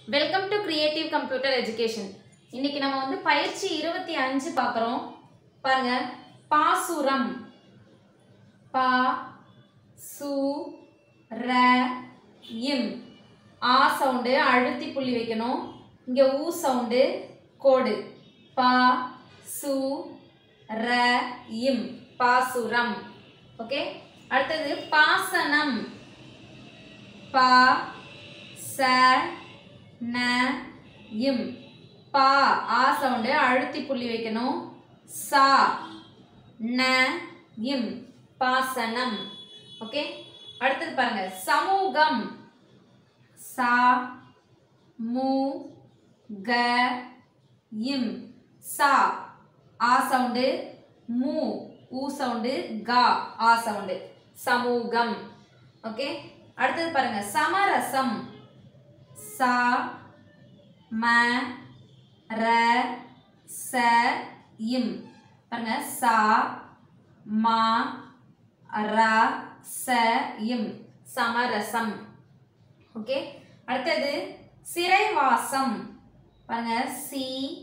welcome to creative computer education இன்னைக்கு நம்ம வந்து பயிற்சி இருபத்தி அஞ்சு பார்க்குறோம் பாருங்க பாசுரம் பா சு ர இம் ஆ சவுண்டு அழுத்தி புள்ளி வைக்கணும் இங்கே ஊ சவுண்டு கோடு பா சு ர இம் பாசுரம் ஓகே அடுத்தது பாசனம் பா ச ந இம் பா ஆ சவுண்டு அழுத்தி புள்ளி வைக்கணும் சா ந இம் பாசனம் ஓகே அடுத்தது பாருங்க சமூகம் சா மு க இம் சா ஆ சவுண்டு மு ஊ சவுண்டு கா ஆ சவுண்டு சமூகம் ஓகே அடுத்தது பாருங்க சமரசம் சா ம ர ச இம் பாருங்க சா மா ர ச இம் சமரசம் ஓகே அடுத்தது சிறைவாசம் பாருங்க சி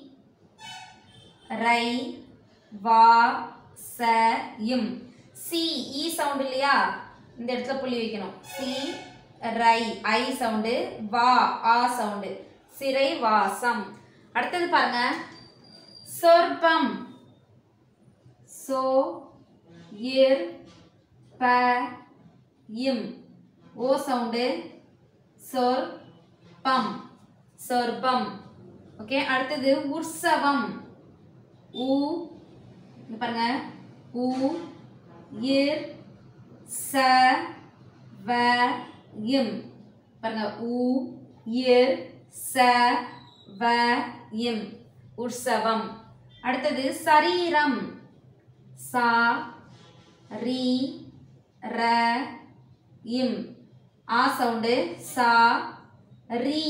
ரை வா ச இம் சி இ சவுண்ட் இல்லையா இந்த இடத்துல புள்ளி வைக்கணும் சி ரை ஐ சவுண்டு வா ஆ சவுண்டு சிறைவாசம் அடுத்தது பாருங்க சொற்பம் சோ இர் ப இம் ஓ சவுண்டு சொர் பம் சொற்பம் ஓகே அடுத்தது உற்சவம் ஊ இங்க பாருங்க ஊ இர் ச வ இம் பாருங்க ஊ இர் ச வ இம் உற்சவம் அடுத்தது சரீரம் சா ரி ர இம் ஆ சவுண்டு சா ரி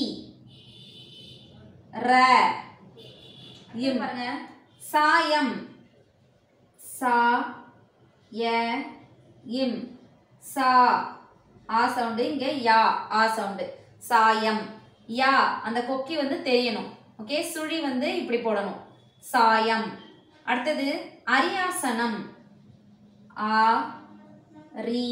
ர இம் பாருங்க சாயம் சா ய இம் சா ஆ சவுண்டு இங்கே யா ஆ சவுண்டு சாயம் யா அந்த கொக்கி வந்து தெரியணும் ஓகே சுழி வந்து இப்படி போடணும் சாயம் அடுத்தது அரியாசனம் ஆ ரி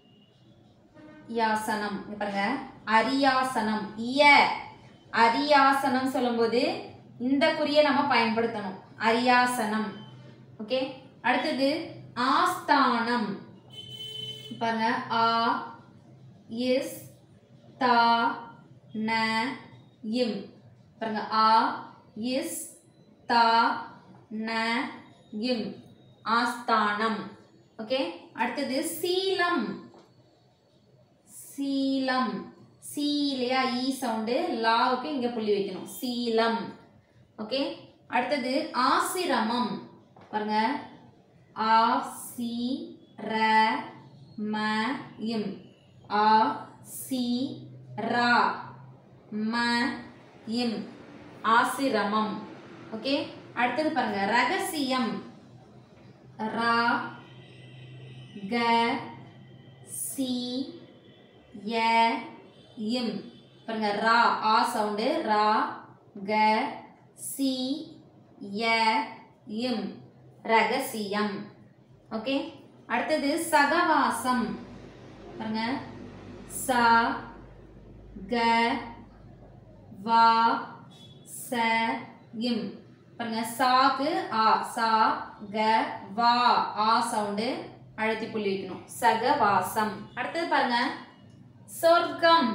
யாசனம் இங்க பாருங்க அரியாசனம் இய அரியாசனம் சொல்லும்போது இந்த குறியை நம்ம பயன்படுத்தணும் அரியாசனம் ஓகே அடுத்தது ஆஸ்தானம் பாருங்க ஆ இஸ் தா ந இம் பாருங்க ஆ இஸ் தா ந இம் ஆஸ்தானம் ஓகே அடுத்தது சீலம் சீலம் சீ இல்லையா ஈ சவுண்டு லாவுக்கு இங்கே புள்ளி வைக்கணும் சீலம் ஓகே அடுத்தது ஆசிரமம் பாருங்க ஆ சி ர ம இம் ஆ சி ரா ம இம் ஆசிரமம் ஓகே அடுத்தது பாருங்க ரகசியம் ரா க சி ய இம் பாருங்க ரா ஆ சவுண்டு ரா க சி ய இம் ரகசியம் ஓகே அடுத்தது சகவாசம் பாருங்க ச க வா ச இம் பாருங்க சாக்கு ஆ சா க வா ஆ சவுண்டு அழுத்தி புள்ளி வைக்கணும் சகவாசம் அடுத்தது பாருங்க சொர்க்கம்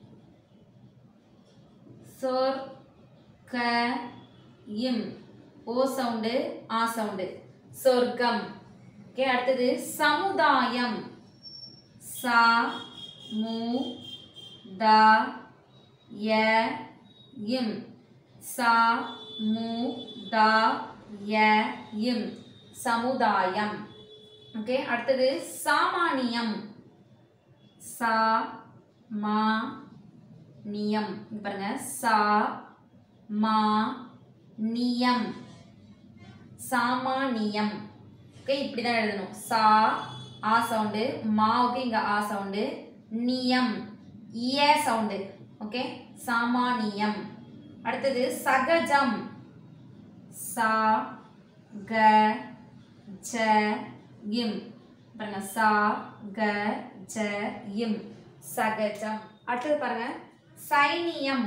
சொர் க இம் ஓ சவுண்டு ஆ சவுண்டு சொர்க்கம் ஓகே அடுத்தது சமுதாயம் சா மு த ய இம் சா மு த ய இம் சமுதாயம் ஓகே அடுத்தது சாமானியம் சா மா நியம் இங்க பாருங்க சா மா நியம் சாமானியம் ஓகே இப்படி தான் எழுதணும் சா ஆ சவுண்டு மாவுக்கு இங்கே ஆ சவுண்டு நியம் இய சவுண்டு ஓகே சாமானியம் அடுத்தது சகஜம் சா க ஜ இம் பாருங்க சா க ஜ இம் சகஜம் அடுத்தது பாருங்க சைனியம்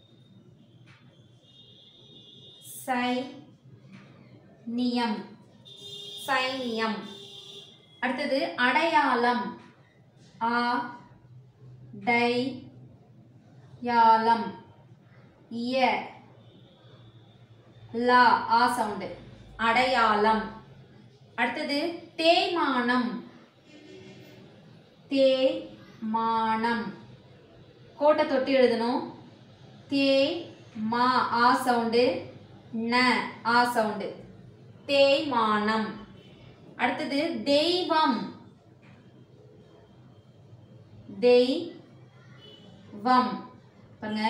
சை நியம் சைனியம் அடுத்தது அடையாளம் ஆ டை யாலம் இய லா ஆ சவுண்டு அடையாளம் அடுத்தது தேய்மானம் தேய்மானம் கோட்டை தொட்டி எழுதணும் தே மா ஆ சவுண்டு ந ஆ சவுண்டு தேய்மானம் அடுத்தது தெய்வம் தெய்வம் பாருங்க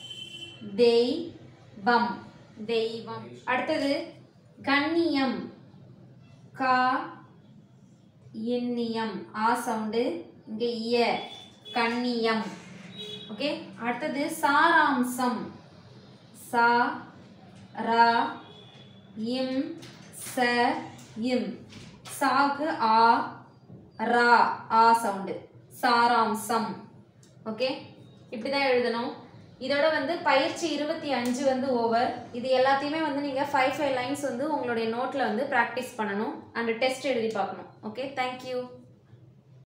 தெய்வம் தெய்வம் அடுத்தது கண்ணியம் கா எண்ணியம் ஆ சவுண்டு இங்கே இய கண்ணியம் ஓகே அடுத்தது சாராம்சம் சா ரா இம் ச இம் சாக்கு ஆ ரா ஆ சவுண்டு சாராம்சம் ஓகே இப்படி தான் எழுதணும் இதோட வந்து பயிற்சி இருபத்தி அஞ்சு வந்து ஓவர் இது எல்லாத்தையுமே வந்து நீங்கள் ஃபைவ் ஃபைவ் லைன்ஸ் வந்து உங்களுடைய நோட்டில் வந்து ப்ராக்டிஸ் பண்ணணும் அண்ட் டெஸ்ட் எழுதி பார்க்கணும் ஓகே தேங்க்யூ